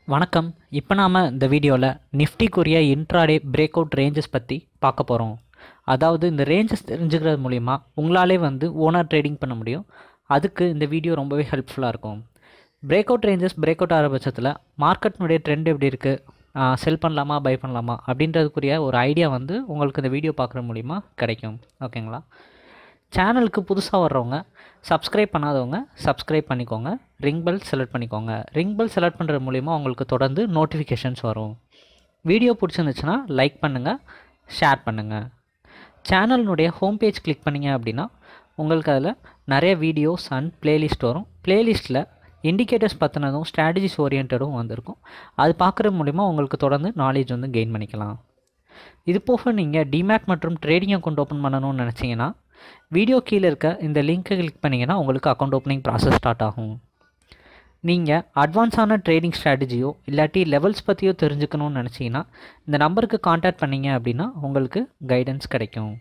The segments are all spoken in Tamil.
வணக்கம் இப்போ நாம் இந்த வீடியோவில் நிஃப்டிக்குரிய இன்ட்ராடே பிரேக் அவுட் ரேஞ்சஸ் பற்றி பார்க்க போகிறோம் அதாவது இந்த ரேஞ்சஸ் தெரிஞ்சுக்கிறது மூலிமா உங்களாலே வந்து ஓனர் ட்ரேடிங் பண்ண முடியும் அதுக்கு இந்த வீடியோ ரொம்பவே ஹெல்ப்ஃபுல்லாக இருக்கும் breakout ranges break out ஆகிற பட்சத்தில் மார்க்கெட்னுடைய ட்ரெண்ட் எப்படி இருக்குது செல் பண்ணலாமா பை பண்ணலாமா அப்படின்றதுக்குரிய ஒரு ஐடியா வந்து உங்களுக்கு இந்த வீடியோ பார்க்குற மூலிமா கிடைக்கும் ஓகேங்களா சேனலுக்கு புதுசாக வர்றவங்க சப்ஸ்கிரைப் பண்ணாதவங்க சப்ஸ்கிரைப் பண்ணிக்கோங்க ரிங் பெல் செலக்ட் பண்ணிக்கோங்க ரிங் பெல் செலக்ட் பண்ணுறது மூலிமா உங்களுக்கு தொடர்ந்து நோட்டிஃபிகேஷன்ஸ் வரும் வீடியோ பிடிச்சிருந்துச்சுன்னா லைக் பண்ணுங்கள் ஷேர் பண்ணுங்கள் சேனலினுடைய ஹோம் பேஜ் கிளிக் பண்ணிங்க அப்படின்னா உங்களுக்கு அதில் நிறைய வீடியோஸ் அண்ட் பிளேலிஸ்ட் வரும் பிளேலிஸ்ட்டில் இண்டிகேட்டர்ஸ் பற்றினதும் ஸ்ட்ராட்டஜிஸ் ஓரியன்டும் வந்திருக்கும் அது பார்க்குறது மூலிமா உங்களுக்கு தொடர்ந்து நாலேஜ் வந்து கெயின் பண்ணிக்கலாம் இது போக நீங்கள் டிமேட் மற்றும் ட்ரேடிங் அக்கௌண்ட் ஓப்பன் பண்ணணும்னு நினச்சிங்கன்னா வீடியோ கீழே இருக்க இந்த லிங்க்கை கிளிக் பண்ணிங்கன்னா உங்களுக்கு அக்கௌண்ட் ஓப்பனிங் ப்ராசஸ் ஸ்டார்ட் ஆகும் நீங்கள் அட்வான்ஸான ட்ரேடிங் ஸ்ட்ராட்டஜியோ இல்லாட்டி லெவல்ஸ் பற்றியோ தெரிஞ்சுக்கணும்னு நினச்சிங்கன்னா இந்த நம்பருக்கு காண்டாக்ட் பண்ணிங்க அப்படின்னா உங்களுக்கு கைடன்ஸ் கிடைக்கும்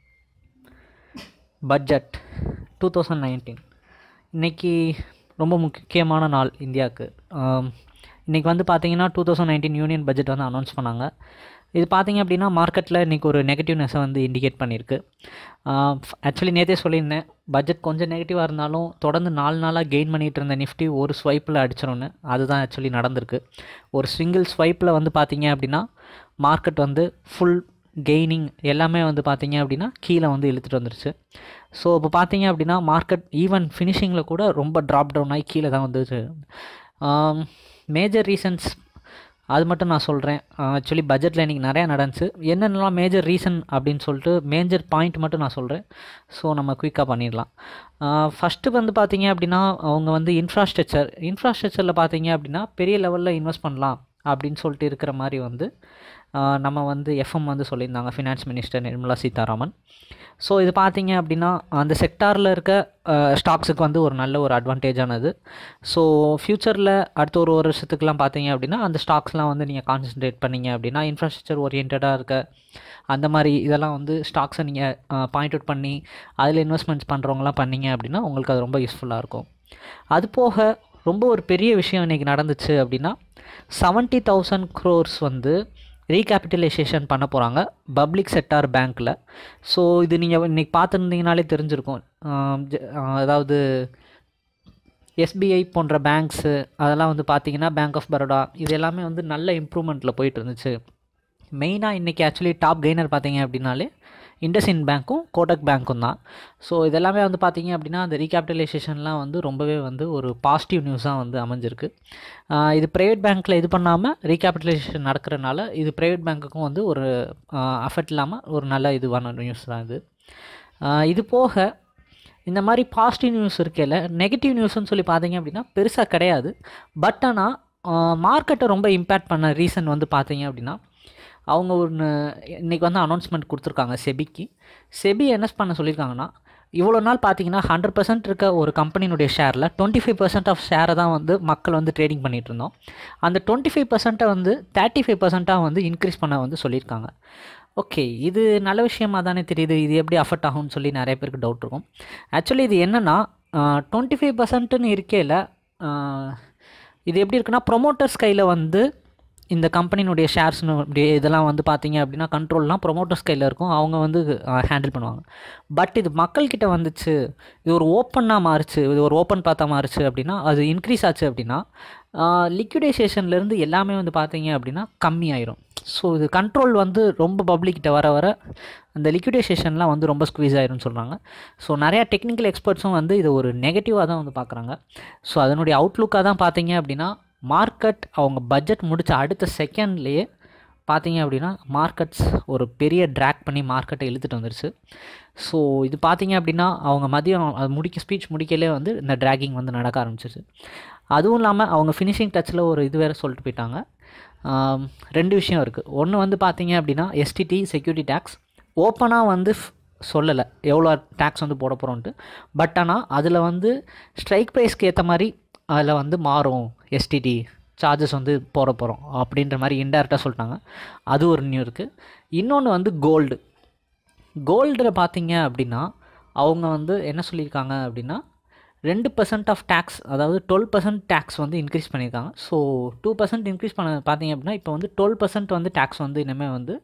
பட்ஜெட் டூ தௌசண்ட் நைன்டீன் இன்றைக்கி ரொம்ப முக்கியமான நாள் இந்தியாவுக்கு இன்றைக்கி வந்து பார்த்தீங்கன்னா two thousand nineteen union budget வந்து அனௌன்ஸ் பண்ணாங்க இது பார்த்தீங்க அப்படின்னா மார்க்கெட்டில் இன்றைக்கி ஒரு நெகட்டிவ்னஸை வந்து இண்டிகேட் பண்ணியிருக்கு ஆக்சுவலி நேற்றே சொல்லியிருந்தேன் பட்ஜெட் கொஞ்சம் நெகட்டிவாக இருந்தாலும் தொடர்ந்து நாலு நாளாக கெயின் பண்ணிகிட்டு இருந்த நிஃப்டி ஒரு ஸ்வைப்பில் அடிச்சிடணுன்னு அதுதான் ஆக்சுவலி நடந்திருக்கு ஒரு சிங்கிள் ஸ்வைப்பில் வந்து பார்த்தீங்க அப்படின்னா மார்க்கெட் வந்து ஃபுல் கெய்னிங் எல்லாமே வந்து பார்த்தீங்க அப்படின்னா கீழே வந்து இழுத்துட்டு வந்துருச்சு ஸோ இப்போ பார்த்தீங்க அப்படின்னா மார்க்கெட் ஈவன் ஃபினிஷிங்கில் கூட ரொம்ப ட்ராப் டவுன் ஆகி கீழே தான் வந்துச்சு மேஜர் ரீசன்ஸ் அது மட்டும் நான் சொல்கிறேன் ஆக்சுவலி பட்ஜெட்டில் இன்றைக்கி நிறையா நடந்துச்சு என்னென்னலாம் மேஜர் ரீசன் அப்படின்னு சொல்லிட்டு மேஜர் பாயிண்ட் மட்டும் நான் சொல்கிறேன் ஸோ நம்ம குயிக்காக பண்ணிடலாம் ஃபஸ்ட்டு வந்து பார்த்தீங்க அப்படின்னா அவங்க வந்து இன்ஃப்ராஸ்ட்ரக்சர் இன்ஃப்ராஸ்ட்ரக்சரில் பார்த்தீங்க அப்படின்னா பெரிய லெவலில் இன்வெஸ்ட் பண்ணலாம் அப்படின்னு சொல்லிட்டு இருக்கிற மாதிரி வந்து நம்ம வந்து எஃப்எம் வந்து சொல்லியிருந்தாங்க finance minister Nirmala Sitharaman so இது பார்த்தீங்க அப்படின்னா அந்த செக்டாரில் இருக்க ஸ்டாக்ஸுக்கு வந்து ஒரு நல்ல ஒரு அட்வான்டேஜானது ஸோ ஃப்யூச்சரில் அடுத்த ஒரு வருஷத்துக்குலாம் பார்த்தீங்க அப்படின்னா அந்த ஸ்டாக்ஸ்லாம் வந்து நீங்கள் கான்சன்ட்ரேட் பண்ணிங்க அப்படின்னா இன்ஃப்ராஸ்ட்ரக்சர் ஓரியன்டாக இருக்க அந்த மாதிரி இதெல்லாம் வந்து ஸ்டாக்ஸை நீங்கள் பாயிண்ட் அவுட் பண்ணி அதில் இன்வெஸ்ட்மெண்ட்ஸ் பண்ணுறவங்களாம் பண்ணிங்க அப்படின்னா உங்களுக்கு அது ரொம்ப யூஸ்ஃபுல்லாக இருக்கும் அது போக ரொம்ப ஒரு பெரிய விஷயம் இன்றைக்கி நடந்துச்சு அப்படின்னா செவன்ட்டி தௌசண்ட் க்ரோர்ஸ் வந்து ரீகேபிட்டலைசேஷன் பண்ண போகிறாங்க பப்ளிக் செக்டார் பேங்க்கில் ஸோ இது நீங்கள் இன்றைக்கி பார்த்துருந்தீங்கனாலே தெரிஞ்சிருக்கும் அதாவது எஸ்பிஐ போன்ற பேங்க்ஸு அதெல்லாம் வந்து பார்த்தீங்கன்னா பேங்க் ஆஃப் பரோடா இது எல்லாமே வந்து நல்ல இம்ப்ரூவ்மெண்ட்டில் போயிட்டு இருந்துச்சு மெயினாக இன்றைக்கி ஆக்சுவலி டாப் கெய்னர் பார்த்தீங்க அப்படின்னாலே இண்டஸ்இன் பேங்க்கும் கோட்டக் பேங்க்கும் தான் ஸோ இதெல்லாமே வந்து பார்த்தீங்க அப்படின்னா அந்த ரீகேபிட்டலைசேஷன்லாம் வந்து ரொம்பவே வந்து ஒரு பாசிட்டிவ் நியூஸாக வந்து அமைஞ்சிருக்கு இது ப்ரைவேட் பேங்க்கில் இது பண்ணாமல் ரீகேபிட்டலைசேஷன் நடக்கிறனால இது ப்ரைவேட் பேங்க்குக்கும் வந்து ஒரு அஃபெக்ட் இல்லாமல் ஒரு நல்ல இதுவான நியூஸ் தான் இது இது போக இந்த மாதிரி பாசிட்டிவ் நியூஸ் இருக்கையில் நெகட்டிவ் நியூஸ்னு சொல்லி பார்த்தீங்க அப்படின்னா பெருசாக கிடையாது பட் ஆனால் மார்க்கெட்டை ரொம்ப இம்பேக்ட் பண்ண ரீசன் வந்து பார்த்தீங்க அப்படின்னா அவங்க ஒன்று இன்றைக்கி வந்து அனௌன்ஸ்மெண்ட் கொடுத்துருக்காங்க செபிக்கு செபி என்ன பண்ண சொல்லியிருக்காங்கன்னா இவ்வளோ நாள் பார்த்தீங்கன்னா ஹண்ட்ரட் பர்சன்ட் இருக்க ஒரு கம்பெனினுடைய ஷேரில் டுவெண்ட்டி ஃபைவ் பர்சன்ட் ஆஃப் ஷேரை தான் வந்து மக்கள் வந்து ட்ரேடிங் பண்ணிகிட்டு இருந்தோம் அந்த டுவெண்ட்டி ஃபைவ் பர்சன்ட்டை வந்து தேர்ட்டி ஃபைவ் பர்சன்ட்டாக வந்து இன்க்ரீஸ் பண்ண வந்து சொல்லியிருக்காங்க ஓகே இது நல்ல விஷயமாக தானே தெரியுது இது எப்படி அஃபெக்ட் ஆகும்னு சொல்லி நிறைய பேருக்கு டவுட் இருக்கும் ஆக்சுவலி இது என்னென்னா டுவெண்ட்டி ஃபைவ் பர்சன்ட்டுன்னு இருக்கையில் இது எப்படி இருக்குன்னா ப்ரொமோட்டர்ஸ் கையில் வந்து இந்த கம்பெனினுடைய ஷேர்ஸ்னு இப்படி இதெல்லாம் வந்து பார்த்தீங்க அப்படின்னா கண்ட்ரோல்லாம் ப்ரொமோட்டர்ஸ் கையில் இருக்கும் அவங்க வந்து ஹேண்டில் பண்ணுவாங்க பட் இது மக்கள்கிட்ட வந்துச்சு இது ஒரு ஓப்பனாக மாறுச்சு இது ஒரு ஓப்பன் பார்த்தா மாறுச்சு அப்படின்னா அது இன்க்ரீஸ் ஆச்சு அப்படின்னா லிக்விடேஷன்லேருந்து எல்லாமே வந்து பார்த்தீங்க அப்படின்னா கம்மி ஆயிரும் ஸோ இது கண்ட்ரோல் வந்து ரொம்ப பப்ளிக்கிட்ட வர வர அந்த லிக்விடேஷன்லாம் வந்து ரொம்ப ஸ்குவீஸ் ஆயிரும்னு சொல்கிறாங்க ஸோ நிறையா டெக்னிக்கல் எக்ஸ்பர்ட்ஸும் வந்து இதை ஒரு நெகட்டிவாக தான் வந்து பார்க்குறாங்க ஸோ அதனுடைய அவுட்லுக்காக தான் பார்த்தீங்க அப்படின்னா மார்க்கெட் அவங்க பட்ஜெட் முடித்த அடுத்த செகண்ட்லேயே பார்த்தீங்க அப்படின்னா மார்க்கெட்ஸ் ஒரு பெரிய ட்ராக் பண்ணி மார்க்கெட்டை இழுத்துட்டு வந்துருச்சு ஸோ இது பார்த்தீங்க அப்படின்னா அவங்க மதியம் அது முடிக்க ஸ்பீச் முடிக்கலே வந்து இந்த ட்ராகிங் வந்து நடக்க ஆரம்பிச்சிச்சு அதுவும் இல்லாமல் அவங்க ஃபினிஷிங் டச்சில் ஒரு இது வேறு சொல்லிட்டு போயிட்டாங்க ரெண்டு விஷயம் இருக்குது ஒன்று வந்து பார்த்தீங்க அப்படின்னா எஸ்டிடி செக்யூரிட்டி டேக்ஸ் ஓப்பனாக வந்து சொல்லலை எவ்வளோ டேக்ஸ் வந்து போட போகிறோன்ட்டு பட் ஆனால் அதில் வந்து ஸ்ட்ரைக் ப்ரைஸ்க்கு ஏற்ற மாதிரி அதில் வந்து மாறும் எஸ்டிடி சார்ஜஸ் வந்து போட போகிறோம் அப்படின்ற மாதிரி இன்டெரக்டாக சொல்லிட்டாங்க அது ஒரு நியூ இருக்குது இன்னொன்று வந்து கோல்டு கோல்டில் பார்த்தீங்க அப்படின்னா அவங்க வந்து என்ன சொல்லியிருக்காங்க அப்படின்னா ரெண்டு பர்சன்ட் ஆஃப் டேக்ஸ் அதாவது டுவெல் பர்சன்ட் டேக்ஸ் வந்து இன்க்ரீஸ் பண்ணியிருக்காங்க ஸோ டூ பர்சன்ட் இன்க்ரீஸ் பண்ண பார்த்தீங்க அப்படின்னா இப்போ வந்து டுவெல் பர்சன்ட் வந்து டேக்ஸ் வந்து இனிமேல் வந்து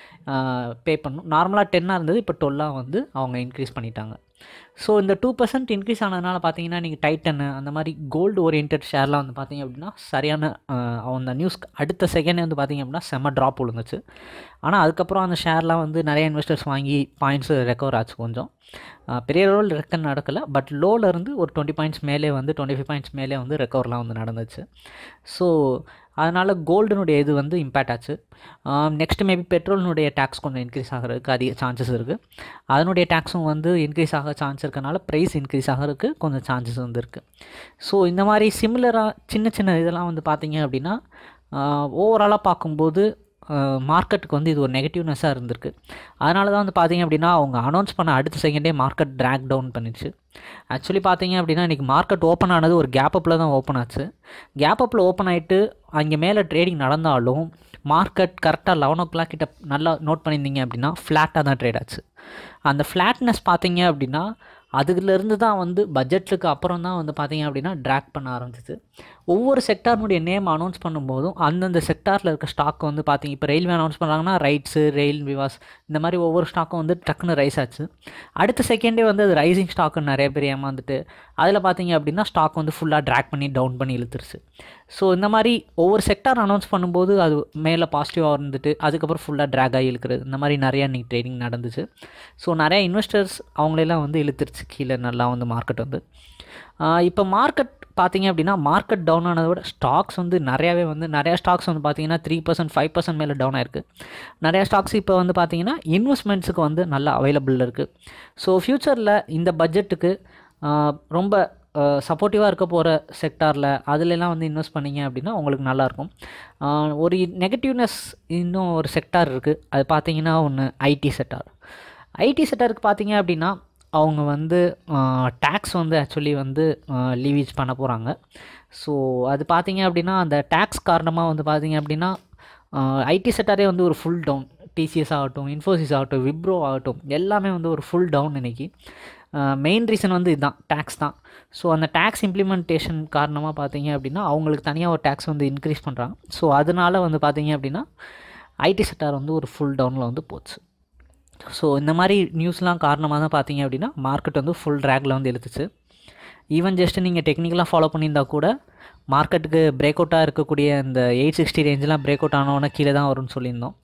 பே பண்ணணும் நார்மலாக டென்னாக இருந்தது இப்போ டுவெல்லாக வந்து அவங்க இன்க்ரீஸ் பண்ணிட்டாங்க ஸோ இந்த டூ பர்சன்ட் இன்க்ரீஸ் ஆனதுனால பார்த்தீங்கன்னா நீங்கள் டைட்டனு அந்த மாதிரி கோல்டு ஓரியன்ட் ஷேர்லாம் வந்து பார்த்தீங்க அப்படின்னா சரியான அந்த நியூஸ் அடுத்த செகண்டே வந்து பார்த்தீங்க அப்படின்னா செம்ம ட்ராப் விழுந்துச்சு ஆனால் அதுக்கப்புறம் அந்த ஷேர்லாம் வந்து நிறைய இன்வெஸ்டர்ஸ் வாங்கி பாயிண்ட்ஸ் ரெக்கவர் ஆச்சு கொஞ்சம் பெரிய ரோல் ரெக்கன் நடக்கலை பட் லோலேருந்து ஒரு டுவெண்ட்டி பாயிண்ட்ஸ் மேலே வந்து டுவெண்ட்டி ஃபைவ் பாயிண்ட்ஸ் மேலே வந்து ரெக்கவர்லாம் வந்து நடந்துச்சு ஸோ அதனால் கோல்டுனுடைய இது வந்து இம்பேக்ட் ஆச்சு நெக்ஸ்ட் மேபி பெட்ரோலினுடைய டேக்ஸ் கொஞ்சம் இன்க்ரீஸ் ஆகிறதுக்கு அதிக சான்சஸ் இருக்குது அதனுடைய டேக்ஸும் வந்து இன்க்ரீஸ் ஆக சான்ஸ் இருக்கனால ப்ரைஸ் இன்க்ரீஸ் ஆகிறதுக்கு கொஞ்சம் சான்சஸ் வந்து இருக்குது ஸோ இந்த மாதிரி சிமிலராக சின்ன சின்ன இதெல்லாம் வந்து பார்த்திங்க அப்படின்னா ஓவராலாக பார்க்கும்போது மார்க்கெட்டுக்கு வந்து இது ஒரு நெகட்டிவ்னஸாக இருந்திருக்கு அதனால தான் வந்து பார்த்திங்க அப்படின்னா அவங்க அனௌன்ஸ் பண்ண அடுத்த செகண்டே மார்க்கெட் ட்ராக் டவுன் பண்ணிச்சு ஆக்சுவலி பார்த்தீங்க அப்படின்னா இன்றைக்கி மார்க்கெட் ஓப்பன் ஆனது ஒரு கேப் அப்பில் தான் ஓப்பன் ஆச்சு கேப் அப்பில் ஓப்பன் ஆகிட்டு அங்கே மேலே ட்ரேடிங் நடந்தாலும் மார்க்கெட் கரெக்டாக லெவன் ஓ கிளாக் கிட்ட நல்லா நோட் பண்ணியிருந்தீங்க அப்படின்னா ஃப்ளாட்டாக தான் ட்ரேட் ஆச்சு அந்த ஃப்ளாட்னஸ் பார்த்தீங்க அப்படின்னா அதுலேருந்து தான் வந்து பட்ஜெட்டுக்கு அப்புறம் தான் வந்து பார்த்தீங்க அப்படின்னா ட்ராக் பண்ண ஆரம்பிச்சிச்சு ஒவ்வொரு செக்டார்னுடைய நேம் அனௌன்ஸ் பண்ணும்போதும் அந்தந்த செக்டாரில் இருக்க ஸ்டாக் வந்து பார்த்தீங்க இப்போ ரயில்வே அனௌன்ஸ் பண்ணுறாங்கன்னா ரைட்ஸு ரயில் விவாஸ் இந்த மாதிரி ஒவ்வொரு ஸ்டாக்கும் வந்து டக்குன்னு ரைஸ் ஆச்சு அடுத்த செகண்டே வந்து அது ரைசிங் ஸ்டாக்குன்னு நிறைய பேர் ஏமாந்துட்டு அதில் பார்த்தீங்க அப்படின்னா ஸ்டாக் வந்து ஃபுல்லாக ட்ராக் பண்ணி டவுன் பண்ணி இழுத்துருச்சு ஸோ இந்த மாதிரி ஒவ்வொரு செக்டார் அனௌன்ஸ் பண்ணும்போது அது மேலே பாசிட்டிவாக இருந்துட்டு அதுக்கப்புறம் ஃபுல்லாக ட்ராக் ஆகி இழுக்கிறது இந்த மாதிரி நிறையா இன்றைக்கி ட்ரேடிங் நடந்துச்சு ஸோ நிறையா இன்வெஸ்டர்ஸ் அவங்களெல்லாம் வந்து இழுத்துருச்சு கீழே நல்லா வந்து மார்க்கெட் வந்து இப்போ மார்க்கெட் பார்த்தீங்க அப்படின்னா மார்க்கெட் டவுன் ஆனதை விட ஸ்டாக்ஸ் வந்து நிறையாவே வந்து நிறையா ஸ்டாக்ஸ் வந்து பார்த்தீங்கன்னா த்ரீ பர்சன்ட் ஃபைவ் பர்சன்ட் மேலே டவுன் ஆயிருக்கு நிறையா ஸ்டாக்ஸ் இப்போ வந்து பார்த்தீங்கன்னா இன்வெஸ்ட்மெண்ட்ஸுக்கு வந்து நல்லா அவைலபிள் இருக்குது ஸோ ஃப்யூச்சரில் இந்த பட்ஜெட்டுக்கு ரொம்ப சப்போர்ட்டிவாக இருக்க போகிற செக்டாரில் அதிலெல்லாம் வந்து இன்வெஸ்ட் பண்ணிங்க அப்படின்னா உங்களுக்கு நல்லாயிருக்கும் ஒரு நெகட்டிவ்னஸ் இன்னும் ஒரு செக்டார் இருக்குது அது பார்த்தீங்கன்னா ஒன்று ஐடி செக்டார் ஐடி செக்டாருக்கு பார்த்தீங்க அப்படின்னா அவங்க வந்து டேக்ஸ் வந்து ஆக்சுவலி வந்து லீவேஜ் பண்ண போகிறாங்க ஸோ அது பார்த்தீங்க அப்படின்னா அந்த டேக்ஸ் காரணமாக வந்து பார்த்தீங்க அப்படின்னா ஐடி செக்டாரே வந்து ஒரு ஃபுல் டவுன் டிசிஎஸ் ஆகட்டும் இன்ஃபோசிஸ் ஆகட்டும் விப்ரோ ஆகட்டும் எல்லாமே வந்து ஒரு ஃபுல் டவுன் இன்றைக்கி மெயின் ரீசன் வந்து இதுதான் டேக்ஸ் தான் ஸோ அந்த டேக்ஸ் இம்ப்ளிமெண்டேஷன் காரணமாக பார்த்தீங்க அப்படின்னா அவங்களுக்கு தனியாக ஒரு டேக்ஸ் வந்து இன்க்ரீஸ் பண்ணுறாங்க ஸோ அதனால் வந்து பார்த்தீங்க அப்படின்னா ஐடி செக்டார் வந்து ஒரு ஃபுல் டவுனில் வந்து போச்சு ஸோ இந்த மாதிரி நியூஸ்லாம் காரணமாக தான் பார்த்தீங்க அப்படின்னா மார்க்கெட் வந்து ஃபுல் ட்ராகில் வந்து இழுத்துச்சு ஈவன் ஜஸ்ட் நீங்கள் டெக்னிக்கலாக ஃபாலோ பண்ணியிருந்தா கூட மார்க்கெட்டுக்கு பிரேக் அவுட்டாக இருக்கக்கூடிய இந்த எயிட் சிக்ஸ்டி ரேஞ்செலாம் பிரேக் அவுட் ஆனவொன்னே கீழே தான் வரும்னு சொல்லியிருந்தோம்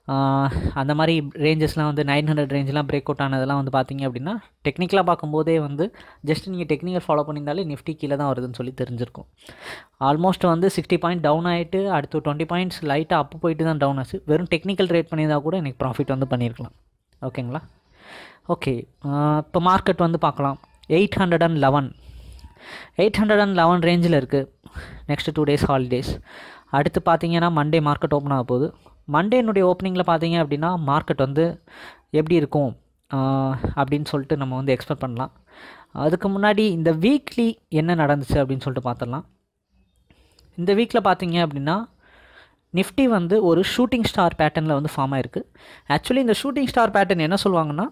அந்த மாதிரி ரேஞ்சஸ்லாம் வந்து நைன் ஹண்ட்ரட் ரேஞ்செலாம் பிரேக் அவுட் ஆனதெல்லாம் வந்து பார்த்தீங்க அப்படின்னா டெக்னிக்கலாக பார்க்கும்போதே வந்து ஜஸ்ட் நீங்கள் டெக்னிக்கல் ஃபாலோ பண்ணியிருந்தாலே நிஃப்டி கீழே தான் வருதுன்னு சொல்லி தெரிஞ்சிருக்கும் ஆல்மோஸ்ட் வந்து சிக்ஸ்டி பாயிண்ட் டவுன் ஆகிட்டு அடுத்து டுவெண்ட்டி பாயிண்ட்ஸ் லைட்டாக அப்பு போயிட்டு தான் டவுன் ஆச்சு வெறும் டெக்னிக்கல் ரேட் பண்ணியிருந்தால் கூட எனக்கு ப்ராஃபிட் வந்து பண்ணியிருக்கலாம் ஓகேங்களா ஓகே இப்போ மார்க்கெட் வந்து பார்க்கலாம் eight hundred and eleven eight hundred and eleven ரேஞ்சில் இருக்குது நெக்ஸ்ட் டூ டேஸ் ஹாலிடேஸ் அடுத்து பார்த்தீங்கன்னா மண்டே மார்க்கெட் ஓப்பன் ஆக போகுது மண்டேனுடைய ஓப்பனிங்கில் பார்த்தீங்க அப்படின்னா மார்க்கெட் வந்து எப்படி இருக்கும் அப்படின்னு சொல்லிட்டு நம்ம வந்து எக்ஸ்பெக்ட் பண்ணலாம் அதுக்கு முன்னாடி இந்த வீக்லி என்ன நடந்துச்சு அப்படின்னு சொல்லிட்டு பார்த்துடலாம் இந்த வீக்கில் பார்த்தீங்க அப்படின்னா நிஃப்டி வந்து ஒரு ஷூட்டிங் ஸ்டார் பேட்டர்னில் வந்து ஃபார்ம் ஆயிருக்கு ஆக்சுவலி இந்த ஷூட்டிங் ஸ்டார் பேட்டர்ன் என்ன சொல்லுவாங்கன்னா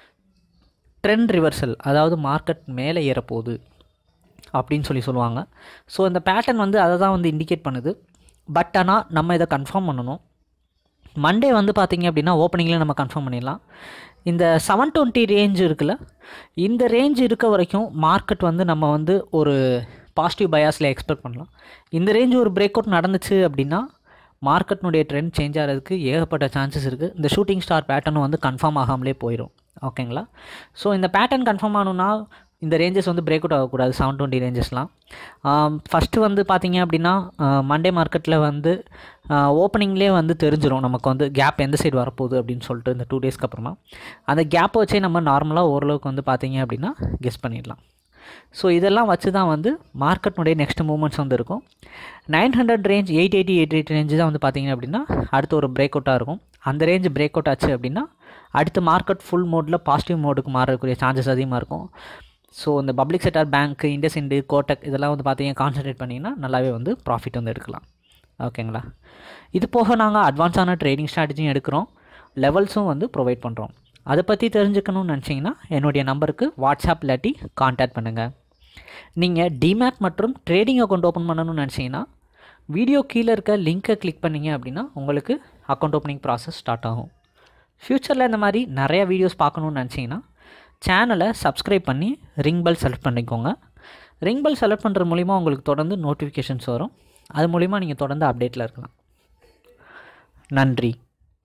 ட்ரெண்ட் ரிவர்சல் அதாவது மார்க்கெட் மேலே ஏறப்போகுது அப்படின்னு சொல்லி சொல்லுவாங்க ஸோ இந்த பேட்டர்ன் வந்து அதை தான் வந்து இண்டிகேட் பண்ணுது பட் ஆனால் நம்ம இதை கன்ஃபார்ம் பண்ணணும் மண்டே வந்து பார்த்திங்க அப்படின்னா ஓப்பனிங்கில் நம்ம கன்ஃபார்ம் பண்ணிடலாம் இந்த செவன் டுவெண்ட்டி ரேஞ்ச் இருக்குல்ல இந்த ரேஞ்ச் இருக்க வரைக்கும் மார்க்கெட் வந்து நம்ம வந்து ஒரு பாசிட்டிவ் பயாஸில் எக்ஸ்பெக்ட் பண்ணலாம் இந்த ரேஞ்ச் ஒரு பிரேக் அவுட் நடந்துச்சு அப்படின்னா மார்க்கெட்னுடைய ட்ரெண்ட் சேஞ்ச் ஆகிறதுக்கு ஏகப்பட்ட சான்சஸ் இருக்குது இந்த ஷூட்டிங் ஸ்டார் பேட்டர்னும் வந்து கன்ஃபார்ம் ஆகாமலே போயிடும் ஓகேங்களா ஸோ இந்த பேட்டர்ன் கன்ஃபார்ம் ஆகணுன்னா இந்த ரேஞ்சஸ் வந்து பிரேக் அவுட் ஆகக்கூடாது செவன் டுவெண்ட்டி ரேஞ்சஸ்லாம் ஃபஸ்ட்டு வந்து பார்த்தீங்க அப்படின்னா மண்டே மார்க்கெட்டில் வந்து ஓப்பனிங்லேயே வந்து தெரிஞ்சிடும் நமக்கு வந்து கேப் எந்த சைடு வரப்போகுது அப்படின்னு சொல்லிட்டு இந்த டூ டேஸ்க்கு அப்புறமா அந்த கேப்பை வச்சே நம்ம நார்மலாக ஓரளவுக்கு வந்து பார்த்தீங்க அப்படின்னா கெஸ் பண்ணிடலாம் ஸோ இதெல்லாம் வச்சு தான் வந்து மார்க்கெட்னுடைய நெக்ஸ்ட் மூமெண்ட்ஸ் வந்து இருக்கும் nine hundred range eight eighty eight eight range தான் வந்து பார்த்தீங்க அப்படின்னா அடுத்து ஒரு பிரேக் அவுட்டாக இருக்கும் அந்த ரேஞ்ச் பிரேக் அவுட் ஆச்சு அப்படின்னா அடுத்து மார்க்கெட் ஃபுல் மோடில் பாசிட்டிவ் மோடுக்கு மாறக்கூடிய சான்சஸ் அதிகமாக இருக்கும் ஸோ இந்த public sector bank IndusInd Kotak இதெல்லாம் வந்து பார்த்தீங்கன்னா கான்சன்ட்ரேட் பண்ணிங்கன்னா நல்லாவே வந்து ப்ராஃபிட் வந்து எடுக்கலாம் ஓகேங்களா இது போக நாங்கள் அட்வான்ஸான ட்ரேடிங் ஸ்ட்ராட்டஜியும் எடுக்கிறோம் லெவல்ஸும் வந்து ப்ரொவைட் பண்ணுறோம் அதை பற்றி தெரிஞ்சுக்கணும்னு நினச்சிங்கன்னா என்னுடைய நம்பருக்கு வாட்ஸ்அப் இல்லாட்டி கான்டாக்ட் பண்ணுங்கள் நீங்கள் டிமேட் மற்றும் ட்ரேடிங் அக்கௌண்ட் ஓப்பன் பண்ணணும்னு நினச்சிங்கன்னா வீடியோ கீழே இருக்க லிங்க்கை கிளிக் பண்ணிங்க அப்படின்னா உங்களுக்கு அக்கௌண்ட் ஓப்பனிங் ப்ராசஸ் ஸ்டார்ட் ஆகும் ஃப்யூச்சரில் இந்த மாதிரி நிறைய வீடியோஸ் பார்க்கணுன்னு நினச்சிங்கன்னா சேனலை சப்ஸ்கிரைப் பண்ணி ரிங் பெல் செலக்ட் பண்ணிக்கோங்க ரிங் பெல் செலக்ட் பண்ணுற மூலிமா உங்களுக்கு தொடர்ந்து நோட்டிஃபிகேஷன்ஸ் வரும் அது மூலிமா நீங்கள் தொடர்ந்து அப்டேட்டில் இருக்கலாம் நன்றி